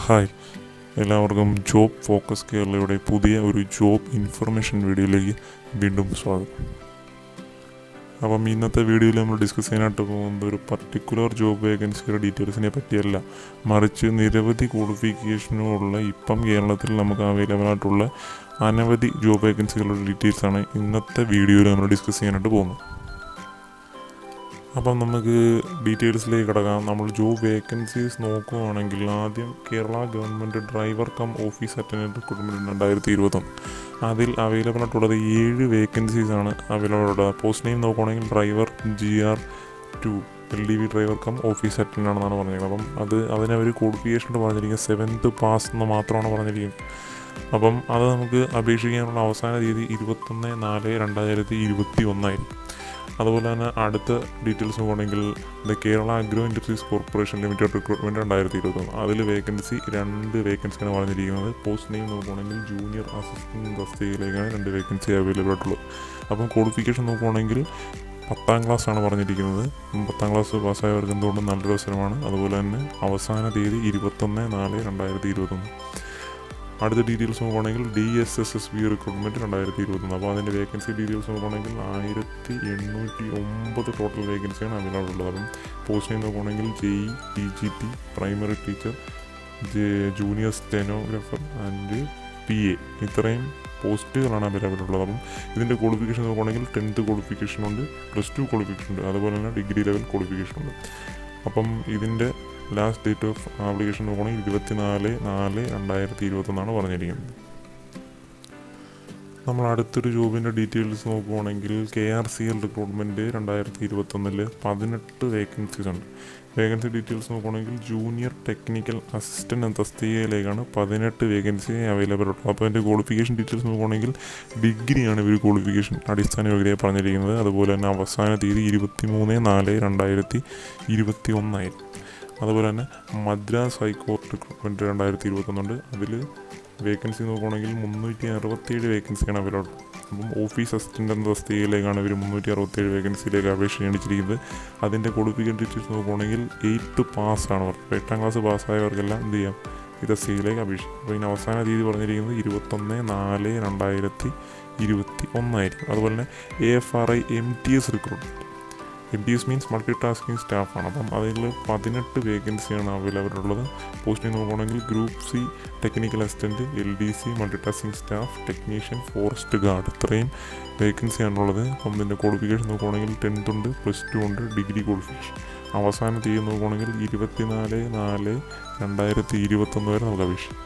hi എല്ലാവർക്കും job focus കേരളയുടെ പുതിയ ഒരു ജോബ് ഇൻഫർമേഷൻ വീഡിയോയിലേക്ക് വീണ്ടും സ്വാഗതം അപ്പം ഇന്നത്തെ വീഡിയോയിൽ നമ്മൾ ഡിസ്കസ് ചെയ്യാനായിട്ട് പോകുന്നത് ഒരു പർട്ടിക്കുലർ ജോബ് വേക്കൻസിയുടെ ഡീറ്റെയിൽസിനെ പറ്റിയല്ല മറിച്ച് നിരവധി ക്വാളിഫിക്കേഷനുകളുള്ള ഇപ്പം കേരളത്തിൽ നമുക്ക് അവൈലബിൾ ആയിട്ടുള്ള അനവധി ജോബ് വേക്കൻസികളുടെ ഡീറ്റെയിൽസാണ് ഇന്നത്തെ വീഡിയോയിൽ നമ്മൾ ഡിസ്കസ് ചെയ്യാനായിട്ട് പോകുന്നത് അപ്പം നമുക്ക് ഡീറ്റെയിൽസിലേക്ക് കിടക്കാം നമ്മൾ ജോബ് വേക്കൻസീസ് നോക്കുകയാണെങ്കിൽ ആദ്യം Kerala government driver cum office attendant recruitment രണ്ടായിരത്തി ഇരുപത്തൊന്ന് അതിൽ അവൈലബിൾ ആയിട്ടുള്ളത് ഏഴ് വേക്കൻസീസ് ആണ് അവൈലബിൾ ഉള്ളത് പോസ്റ്റ് നെയിം നോക്കുകയാണെങ്കിൽ driver G R two L D V driver cum office attend ആണെന്നാണ് പറഞ്ഞിരിക്കുന്നത് അപ്പം അത് അതിനവർ ക്വാളിഫിക്കേഷൻ പറഞ്ഞിരിക്കുന്നത് സെവൻത്ത് പാസ് എന്ന് മാത്രമാണ് പറഞ്ഞിരിക്കുന്നത് അപ്പം അത് നമുക്ക് അപേക്ഷിക്കാനുള്ള അവസാന തീയതി ഇരുപത്തൊന്ന് നാല് രണ്ടായിരത്തി ഇരുപത്തി ഒന്നായിരിക്കും അതുപോലെ തന്നെ അടുത്ത ഡീറ്റെയിൽസ് നോക്കുകയാണെങ്കിൽ the Kerala agro industries corporation limited recruitment രണ്ടായിരത്തി ഇരുപത്തൊന്ന് അതിൽ വേക്കൻസി രണ്ട് വേക്കൻസിയാണ് പറഞ്ഞിരിക്കുന്നത് പോസ്റ്റ് നെയിം നോക്കുകയാണെങ്കിൽ ജൂനിയർ അസിസ്റ്റൻറ്റ് തസ്തികയിലേക്കാണ് രണ്ട് വേക്കൻസി അവൈലബിൾ ആയിട്ടുള്ളത് അപ്പം ക്വാളിഫിക്കേഷൻ നോക്കുകയാണെങ്കിൽ പത്താം ക്ലാസ് ആണ് പറഞ്ഞിരിക്കുന്നത് പത്താം ക്ലാസ് പാസ്സായവർക്ക് എന്തുകൊണ്ടും നല്ലൊരു അവസരമാണ് അതുപോലെ തന്നെ അവസാന തീയതി ഇരുപത്തൊന്ന് നാല് രണ്ടായിരത്തി ഇരുപത്തൊന്ന് അടുത്ത ഡീറ്റെയിൽസ് നോക്കുകയാണെങ്കിൽ D S S S B recruitment രണ്ടായിരത്തി ഇരുപത്തൊന്ന് അപ്പോൾ അതിൻ്റെ വേക്കൻസി ഡീറ്റെയിൽസ് നോക്കുകയാണെങ്കിൽ ആയിരത്തി എണ്ണൂറ്റി ഒമ്പത് ടോട്ടൽ വേക്കൻസിയാണ് അവൈലബിൾ ഉള്ളത് അപ്പം പോസ്റ്റ് നോക്കുകയാണെങ്കിൽ J E P G T primary teacher junior stenographer and P A ഇത്രയും പോസ്റ്റുകളാണ് അവൈലബിൾ ഉള്ളത് അപ്പം ഇതിൻ്റെ ക്വാളിഫിക്കേഷൻ നോക്കുകയാണെങ്കിൽ ടെൻത്ത് ക്വാളിഫിക്കേഷൻ ഉണ്ട് പ്ലസ് ടു ക്വാളിഫിക്കേഷൻ ഉണ്ട് അതുപോലെ തന്നെ ഡിഗ്രി ലെവൽ ക്വാളിഫിക്കേഷൻ ഉണ്ട് അപ്പം ഇതിൻ്റെ ലാസ്റ്റ് ഡേറ്റ് ഓഫ് ആപ്ലിക്കേഷൻ നോക്കുകയാണെങ്കിൽ ഇരുപത്തിനാല് നാല് രണ്ടായിരത്തി ഇരുപത്തൊന്നാണ് പറഞ്ഞിരിക്കുന്നത് നമ്മൾ അടുത്തൊരു ജോബിൻ്റെ ഡീറ്റെയിൽസ് നോക്കുകയാണെങ്കിൽ K R C L recruitment രണ്ടായിരത്തി ഇരുപത്തൊന്നിൽ പതിനെട്ട് വേക്കൻസീസ് ഉണ്ട് വേക്കൻസി ഡീറ്റെയിൽസ് നോക്കുകയാണെങ്കിൽ ജൂനിയർ ടെക്നിക്കൽ അസിസ്റ്റൻ്റ് എന്ന തസ്തികയിലേക്കാണ് പതിനെട്ട് വേക്കൻസി അവൈലബിൾ ഉള്ളത് അപ്പോൾ അതിൻ്റെ ക്വാളിഫിക്കേഷൻ ഡീറ്റെയിൽസ് നോക്കുകയാണെങ്കിൽ ഡിഗ്രിയാണ് ഇവർ ക്വാളിഫിക്കേഷൻ അടിസ്ഥാന യോഗ്യതയെ പറഞ്ഞിരിക്കുന്നത് അതുപോലെ തന്നെ അവസാന തീയതി ഇരുപത്തി മൂന്ന് നാല് രണ്ടായിരത്തി ഇരുപത്തി ഒന്നായിരുന്നു അതുപോലെ തന്നെ മദ്രാസ് ഹൈക്കോർട്ട് റിക്രൂട്ട്മെൻറ്റ് രണ്ടായിരത്തി ഇരുപത്തൊന്നുണ്ട് അതിൽ വേക്കൻസി നോക്കുകയാണെങ്കിൽ മുന്നൂറ്റി അറുപത്തേഴ് വേക്കൻസിയാണ് അവരോട് അപ്പം ഓഫീസ് അസിസ്റ്റൻ്റ് എന്ന തസ്തികയിലേക്കാണ് ഇവർ മുന്നൂറ്റി അറുപത്തേഴ് വേക്കൻസിയിലേക്ക് അപേക്ഷ ക്ഷണിച്ചിരിക്കുന്നത് അതിൻ്റെ ക്വാളിഫിക്കേഷൻ ഡീറ്റെയിൽസ് നോക്കുകയാണെങ്കിൽ എയ്ത്ത് പാസ്സാണ് അവർ അപ്പോൾ എട്ടാം ക്ലാസ് പാസ്സായവർക്കെല്ലാം എന്ത് ചെയ്യാം ഈ തസ്തികയിലേക്ക് അപേക്ഷിക്കും അപ്പോൾ ഇതിന് അവസാന തീയതി പറഞ്ഞിരിക്കുന്നത് ഇരുപത്തൊന്ന് നാല് രണ്ടായിരത്തി ഇരുപത്തി ഒന്നായിരിക്കും അതുപോലെ തന്നെ A F R I M T S recruitment M T S means multi tasking സ്റ്റാഫാണ് അപ്പം അതിൽ പതിനെട്ട് വേക്കൻസിയാണ് അവൈലബിൾ ഉള്ളത് പോസ്റ്റിംഗ് നോക്കുകയാണെങ്കിൽ group C technical assistant L D C multi tasking staff technician forest guard ഇത്രയും വേക്കൻസിയാണുള്ളത് അപ്പം ഇതിൻ്റെ ക്വാളിഫിക്കേഷൻ നോക്കുകയാണെങ്കിൽ ടെൻത്ത് ഉണ്ട് പ്ലസ് ടു ഉണ്ട് ഡിഗ്രി ക്വാളിഫിക്കേഷൻ അവസാന തീയതി നോക്കുകയാണെങ്കിൽ ഇരുപത്തിനാല് നാല് രണ്ടായിരത്തി ഇരുപത്തൊന്ന് വരെ നമുക്ക് അപേക്ഷിക്കാം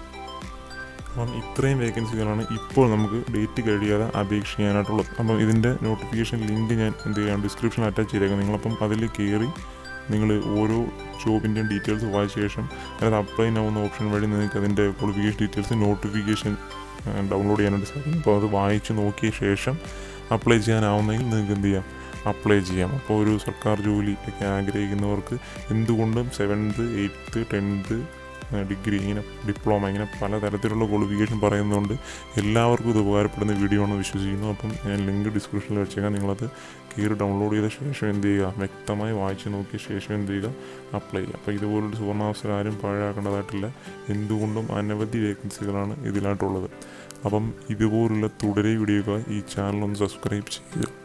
അപ്പം ഇത്രയും വേക്കൻസികളാണ് ഇപ്പോൾ നമുക്ക് ഡേറ്റ് കഴിയാതെ അപേക്ഷിക്കാനായിട്ടുള്ളത് അപ്പം ഇതിൻ്റെ നോട്ടിഫിക്കേഷൻ ലിങ്ക് ഞാൻ എന്ത് ചെയ്യാം ഡിസ്ക്രിപ്ഷനിൽ അറ്റാച്ച് ചെയ്തേക്കാം നിങ്ങളപ്പം അതിൽ കയറി നിങ്ങൾ ഓരോ ജോബിൻ്റെയും ഡീറ്റെയിൽസ് വായിച്ച ശേഷം അതായത് അപ്ലൈ ആവുന്ന ഓപ്ഷൻ വഴി നിങ്ങൾക്ക് അതിൻ്റെ ക്വാളിഫിക്കേഷൻ ഡീറ്റെയിൽസ് നോട്ടിഫിക്കേഷൻ ഡൗൺലോഡ് ചെയ്യാനായിട്ട് സാധിക്കും അപ്പോൾ അത് വായിച്ച് നോക്കിയ ശേഷം അപ്ലൈ ചെയ്യാനാവുന്നെങ്കിൽ നിങ്ങൾക്ക് എന്ത് ചെയ്യാം അപ്ലൈ ചെയ്യാം അപ്പോൾ ഒരു സർക്കാർ ജോലി ഒക്കെ ആഗ്രഹിക്കുന്നവർക്ക് എന്തുകൊണ്ടും സെവൻത്ത് എയ്ത്ത് ടെൻത്ത് ഡിഗ്രി ഇങ്ങനെ ഡിപ്ലോമ ഇങ്ങനെ പലതരത്തിലുള്ള ക്വാളിഫിക്കേഷൻ പറയുന്നതുകൊണ്ട് എല്ലാവർക്കും ഇത് ഉപകാരപ്പെടുന്ന വീഡിയോ ആണെന്ന് വിശ്വസിക്കുന്നു അപ്പം ഞാൻ ലിങ്ക് ഡിസ്ക്രിപ്ഷനിൽ വെച്ചേക്കാം നിങ്ങളത് കയറി ഡൗൺലോഡ് ചെയ്ത ശേഷം എന്ത് ചെയ്യുക വ്യക്തമായി വായിച്ച് നോക്കിയ ശേഷം എന്ത് ചെയ്യുക അപ്ലൈ ചെയ്യുക അപ്പോൾ ഇതുപോലൊരു സുവർണാവസരം ആരും പാഴാക്കേണ്ടതായിട്ടില്ല എന്തുകൊണ്ടും അനവധി വേക്കൻസികളാണ് ഇതിലായിട്ടുള്ളത് അപ്പം ഇതുപോലുള്ള തുടരെ വീഡിയോക്കായി ഈ ചാനൽ ഒന്ന് സബ്സ്ക്രൈബ് ചെയ്യുക